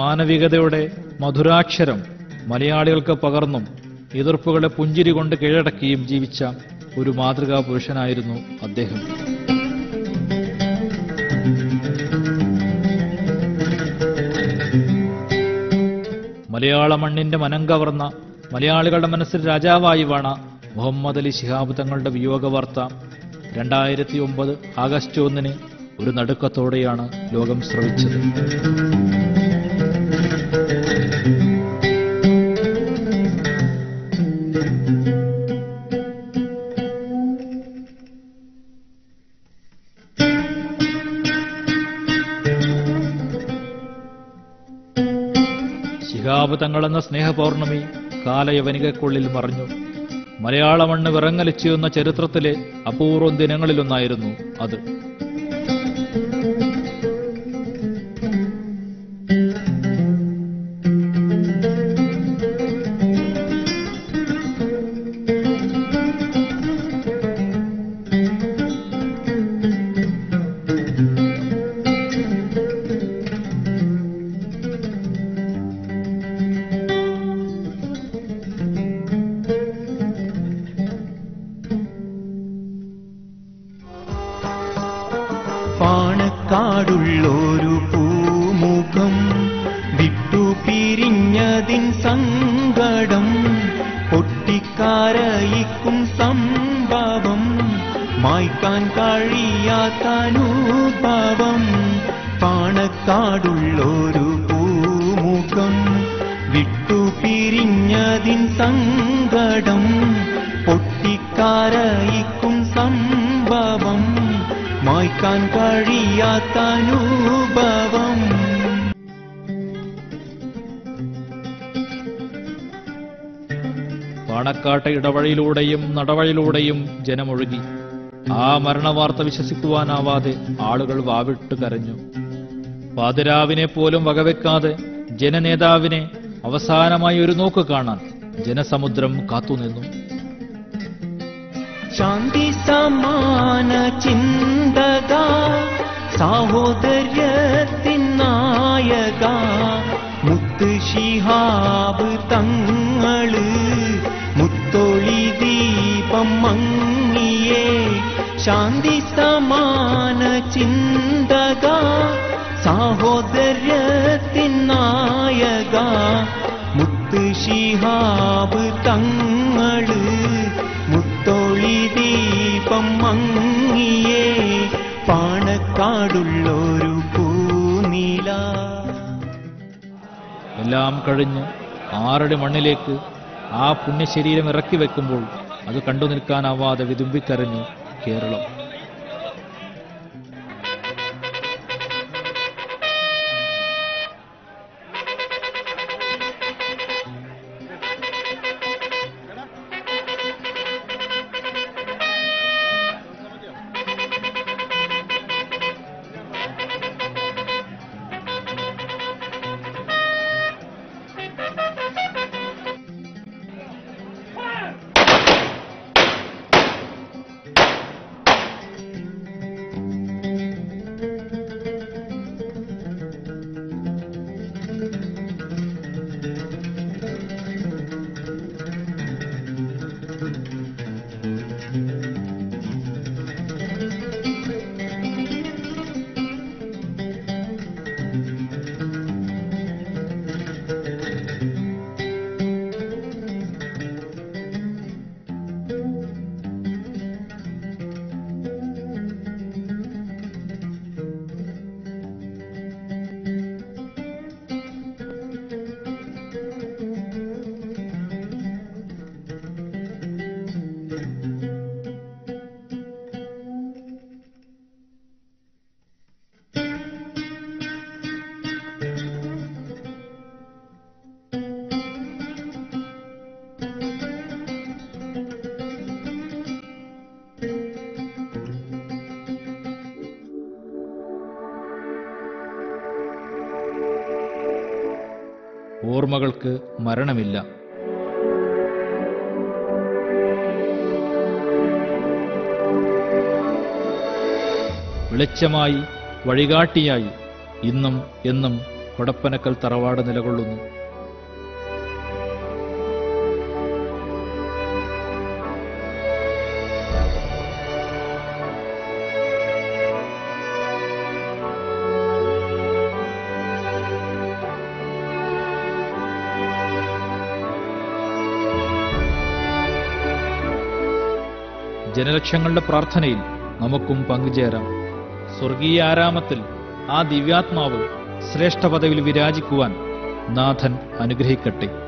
മാനവികതയുടെ മധുരാക്ഷരം മലയാളികൾക്ക് പകർന്നും എതിർപ്പുകളെ പുഞ്ചിരി കൊണ്ട് കീഴടക്കിയും ജീവിച്ച ഒരു മാതൃകാ പുരുഷനായിരുന്നു അദ്ദേഹം മലയാള മണ്ണിന്റെ മനം കവർന്ന മലയാളികളുടെ മനസ്സിൽ രാജാവായി വാണ മുഹമ്മദ് അലി ശിഹാബ് തങ്ങളുടെ വിയോഗ വാർത്ത രണ്ടായിരത്തി ഒമ്പത് ആഗസ്റ്റ് ഒന്നിന് ഒരു നടുക്കത്തോടെയാണ് ലോകം ശ്രവിച്ചത് ശിഹാബ് തങ്ങളെന്ന സ്നേഹപൗർണമി കാലയവനികക്കുള്ളിൽ മറഞ്ഞു മലയാള മണ്ണ് വിറങ്ങലിച്ചു എന്ന ചരിത്രത്തിലെ അപൂർവം ദിനങ്ങളിലൊന്നായിരുന്നു അത് പാണക്കാടുള്ളൊരു പൂമുഖം വിട്ടു പിരിഞ്ഞതിൻ സങ്കടം പൊട്ടിക്കാരയിക്കും സംഭവം മായ്ക്കാൻ കഴിയാത്ത അനുഭവം പാണക്കാടുള്ളൊരു പൂമുഖം വിട്ടു പിരിഞ്ഞതിൻ സങ്കടം പൊട്ടിക്കാരയിക്കും സംഭവം മായ്ക്കാൻ കഴിയാത്ത അനുഭവം പാണക്കാട്ടെ ഇടവഴിയിലൂടെയും നടവഴിയിലൂടെയും ജനമൊഴുകി ആ മരണവാർത്ത വിശ്വസിക്കുവാനാവാതെ ആളുകൾ വാവിട്ട് കരഞ്ഞു പാതിരാവിനെ പോലും വകവെക്കാതെ ജനനേതാവിനെ അവസാനമായി ഒരു നോക്ക് കാണാൻ ജനസമുദ്രം കാത്തുനിന്നു ശാന്തി സമാന ചിന്തക സാഹോദര്യത്തിൻ നായക മുത്ത് ശിഹാബ് തങ്ങള് മുത്തൊളി ദീപം മങ്ങിയേ ശാന്തി സമാന ചിന്തക സാഹോദര്യത്തിൻ നായക മുത്ത് ശിഹാബ് തങ്ങള് മുത്തൊളി ദീപം മങ്ങിയേ പാണക്കാടുള്ളൊരു പൂനില എല്ലാം കഴിഞ്ഞ് ആറടി മണ്ണിലേക്ക് ആ പുണ്യശരീരം ഇറക്കി വെക്കുമ്പോൾ അത് കണ്ടു നിൽക്കാനാവാതെ വിതുമ്പിക്കരഞ്ഞു കേരളം ഓർമ്മകൾക്ക് മരണമില്ല വെളിച്ചമായി വഴികാട്ടിയായി ഇന്നും എന്നും കൊടപ്പനക്കൽ തറവാട് നിലകൊള്ളുന്നു ജനലക്ഷങ്ങളുടെ പ്രാർത്ഥനയിൽ നമുക്കും പങ്കുചേരാം സ്വർഗീയ ആരാമത്തിൽ ആ ദിവ്യാത്മാവ് ശ്രേഷ്ഠ പദവിയിൽ വിരാജിക്കുവാൻ നാഥൻ അനുഗ്രഹിക്കട്ടെ